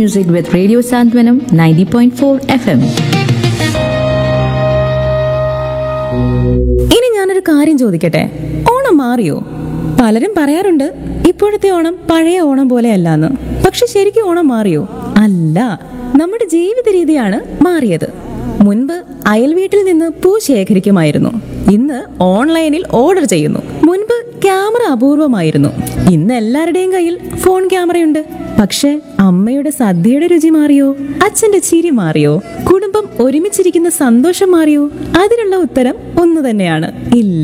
music with Radio Santwanam 90.4 FM. ഇനി ഞാനൊരു കാര്യം ചോദിക്കട്ടെ ഓണം മാറിയോ പലരും പറയാറുണ്ട് ഇപ്പോഴത്തെ ഓണം പഴയ ഓണം പോലെയല്ലാന്ന് പക്ഷെ ശരിക്കും ഓണം മാറിയോ അല്ല നമ്മുടെ ജീവിത രീതിയാണ് മാറിയത് മുൻപ് അയൽ വീട്ടിൽ നിന്ന് പൂ ശേഖരിക്കുമായിരുന്നു ഇന്ന് ഓൺലൈനിൽ ഓർഡർ ചെയ്യുന്നു മുൻപ് ക്യാമറ അപൂർവമായിരുന്നു ഇന്ന് എല്ലാവരുടെയും കയ്യിൽ ഫോൺ ക്യാമറയുണ്ട് പക്ഷെ അമ്മയുടെ സദ്യയുടെ രുചി മാറിയോ അച്ഛന്റെ ചിരി മാറിയോ കുടുംബം ഒരുമിച്ചിരിക്കുന്ന സന്തോഷം മാറിയോ അതിനുള്ള ഉത്തരം ഒന്നു തന്നെയാണ് ഇല്ല